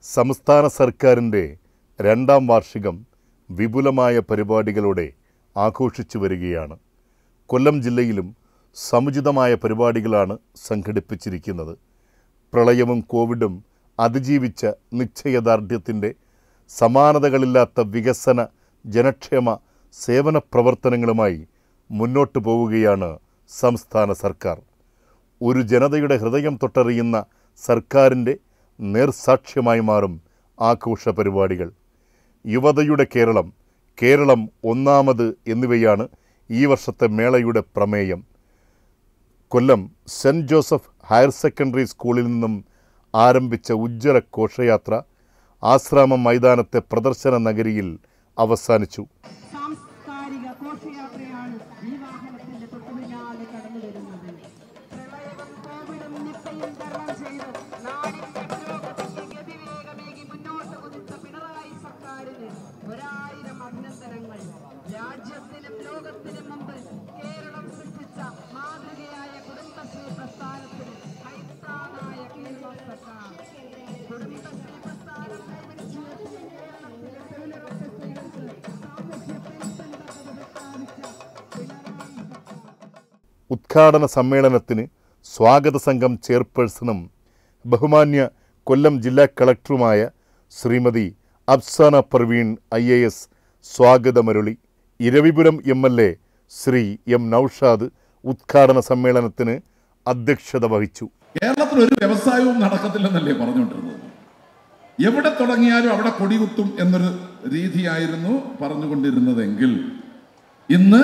സംസ്ഥാന സർക്കാരിൻ്റെ രണ്ടാം വാർഷികം വിപുലമായ പരിപാടികളോടെ ആഘോഷിച്ചു വരികയാണ് കൊല്ലം ജില്ലയിലും സമുചിതമായ പരിപാടികളാണ് സംഘടിപ്പിച്ചിരിക്കുന്നത് പ്രളയവും കോവിഡും അതിജീവിച്ച നിശ്ചയദാർഢ്യത്തിൻ്റെ സമാനതകളില്ലാത്ത വികസന ജനക്ഷേമ സേവന പ്രവർത്തനങ്ങളുമായി മുന്നോട്ടു പോവുകയാണ് സംസ്ഥാന സർക്കാർ ഒരു ജനതയുടെ ഹൃദയം തൊട്ടറിയുന്ന സർക്കാരിൻ്റെ നേർസാക്ഷ്യമായി മാറും ആഘോഷ പരിപാടികൾ യുവതയുടെ കേരളം കേരളം ഒന്നാമത് എന്നിവയാണ് ഈ വർഷത്തെ മേളയുടെ പ്രമേയം Kollam Saint Joseph higher secondary സ്കൂളിൽ നിന്നും ആരംഭിച്ച ഉജ്ജ്വല ഘോഷയാത്ര ആശ്രാമം മൈതാനത്തെ പ്രദർശന നഗരിയിൽ അവസാനിച്ചു സാംസ്കാരിക ഘോഷയാത്രയാണ് ഈ വാഹനത്തിന്റെ തൊട്ടുപിന്നാലെ കടന്നു വരുന്നത് പ്രളയവും കോവിഡും നിപ്പയും തരണം ചെയ്ത് നാടിന്റെ പുരോഗതിക്ക് ഗതിവേഗമേകി മുന്നോട്ട് കുതിച്ച പിണറായി സർക്കാരിന് ഒരായിരം അഭിനന്ദനങ്ങൾ രാജ്യത്തിനും ലോകത്തിനും മുമ്പിൽ കേരളം സൃഷ്ടിച്ച മാതൃകയായ കുടുംബശ്രീ പ്രസ്ഥാനത്തിന് കൈത്താങ്ങായ കേരള സർക്കാർ കുടുംബശ്രീ പ്രസ്ഥാനം കൈവരിച്ചു കേരളത്തിലെ തൊഴിലുറപ്പ് സ്ത്രീകൾക്ക് സാമൂഹ്യ പെൻഷൻ പദ്ധതി പ്രഖ്യാപിച്ച പിണറായി സർക്കാർ ഉദ്ഘാടന സമ്മേളനത്തിന് സ്വാഗത സംഘം ചെയർപേഴ്സണും ബഹുമാന്യ കൊല്ലം ജില്ലാ കളക്ടറുമായ Shrimati Afsana Parveen I A S സ്വാഗതമരുളി Iravipuram M L A Shri M Noushad ഉദ്ഘാടന സമ്മേളനത്തിന് അധ്യക്ഷത വഹിച്ചു കേരളത്തിൽ ഒരു വ്യവസായവും നടക്കത്തില്ലെന്നല്ലേ പറഞ്ഞുകൊണ്ടിരുന്നത് എവിടെ തുടങ്ങിയാലും അവിടെ കൊടികുത്തും എന്നൊരു രീതിയായിരുന്നു പറഞ്ഞുകൊണ്ടിരുന്നതെങ്കിൽ ഇന്ന്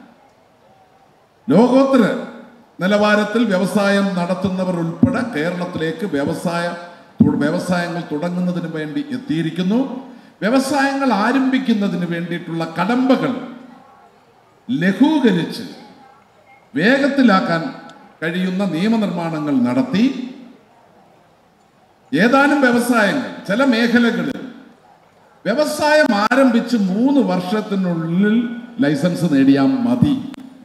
ലോകോത്തര നിലവാരത്തിൽ വ്യവസായം നടത്തുന്നവർ ഉൾപ്പെടെ കേരളത്തിലേക്ക് വ്യവസായ തു- വ്യവസായങ്ങൾ തുടങ്ങുന്നതിന് വേണ്ടി എത്തിയിരിക്കുന്നു വ്യവസായങ്ങൾ ആരംഭിക്കുന്നതിന് വേണ്ടിയിട്ടുള്ള കടമ്പകൾ ലഘൂകരിച്ച് വേഗത്തിലാക്കാൻ കഴിയുന്ന നിയമനിർമ്മാണങ്ങൾ നടത്തി ഏതാനും വ്യവസായങ്ങൾ ചില മേഖലകളിൽ വ്യവസായം ആരംഭിച്ച് മൂന്ന് വർഷത്തിനുള്ളിൽ ലൈസൻസ് നേടിയാൽ മതി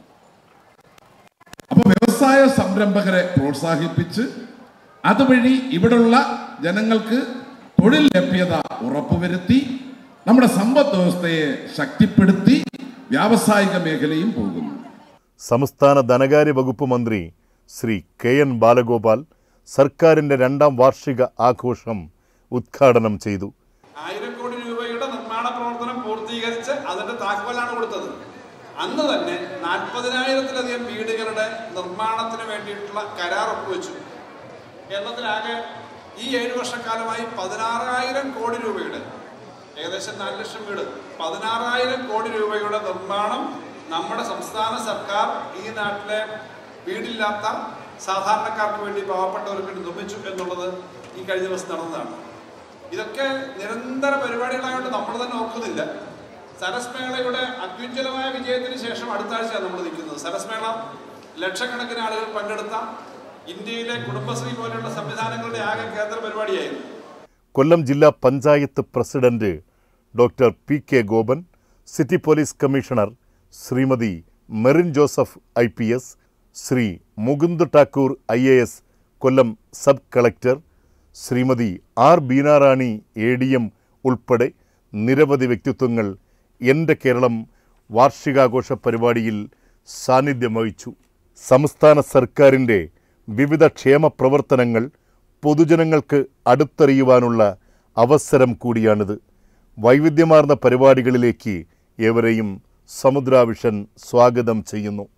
അപ്പൊ വ്യവസായ സംരംഭകരെ പ്രോത്സാഹിപ്പിച്ച് അതുവഴി ഇവിടുള്ള ജനങ്ങൾക്ക് തൊഴിൽ ലഭ്യത ഉറപ്പുവരുത്തി നമ്മുടെ സമ്പദ് വ്യവസ്ഥയെ ശക്തിപ്പെടുത്തി വ്യാവസായിക മേഖലയും പോകുന്നു സംസ്ഥാന ധനകാര്യ വകുപ്പ് മന്ത്രി ശ്രീ കെ എൻ ബാലഗോപാൽ സർക്കാരിൻ്റെ രണ്ടാം വാർഷിക ആഘോഷം ഉദ്ഘാടനം ചെയ്തു ആയിരം കോടി രൂപയുടെ നിർമ്മാണ പ്രവർത്തനം പൂർത്തീകരിച്ച് അതിന്റെ താക്കോലാണ് കൊടുത്തത് അന്ന് തന്നെ നാൽപ്പതിനായിരത്തിലധികം വീടുകളുടെ നിർമ്മാണത്തിന് വേണ്ടിയിട്ടുള്ള കരാർ ഒപ്പുവെച്ചു കേരളത്തിലാകെ ഈ ഏഴു വർഷക്കാലമായി പതിനാറായിരം കോടി രൂപയുടെ ഏകദേശം നാല് ലക്ഷം വീട് പതിനാറായിരം കോടി രൂപയുടെ നിർമ്മാണം നമ്മുടെ സംസ്ഥാന സർക്കാർ ഈ നാട്ടിലെ വീടില്ലാത്ത സാധാരണക്കാർക്ക് വേണ്ടി പാവപ്പെട്ടവർക്ക് വേണ്ടി നിർമ്മിച്ചു എന്നുള്ളത് ഈ കഴിഞ്ഞ ദിവസം നടന്നതാണ് ഇതൊക്കെ നിരന്തര പരിപാടികളായതുകൊണ്ട് നമ്മൾ തന്നെ ഓർക്കുന്നില്ല സരസ് മേളയുടെ അത്യുജ്വലമായ വിജയത്തിന് ശേഷം അടുത്ത ആഴ്ചയാണ് നമ്മൾ നിൽക്കുന്നത് സരസ് മേള ലക്ഷക്കണക്കിന് ആളുകൾ പങ്കെടുത്ത ഇന്ത്യയിലെ കുടുംബശ്രീ പോലെയുള്ള സംവിധാനങ്ങളുടെ ആകെ കേന്ദ്ര പരിപാടിയായിരുന്നു കൊല്ലം ജില്ലാ panchayat president doctor P K Gopan city police commissioner Shrimati Merin Joseph I P S Shri Mukund Thakur I A S Kollam sub collector Shrimati R Beenarani A D M ഉൾപ്പെടെ നിരവധി വ്യക്തിത്വങ്ങൾ എൻ്റെ കേരളം വാർഷികാഘോഷ പരിപാടിയിൽ സാന്നിധ്യം വഹിച്ചു സംസ്ഥാന സർക്കാരിൻ്റെ വിവിധ ക്ഷേമ പ്രവർത്തനങ്ങൾ പൊതുജനങ്ങൾക്ക് അടുത്തറിയുവാനുള്ള അവസരം കൂടിയാണിത് വൈവിധ്യമാർന്ന പരിപാടികളിലേക്ക് ഏവരെയും സമുദ്രാവിഷൻ സ്വാഗതം ചെയ്യുന്നു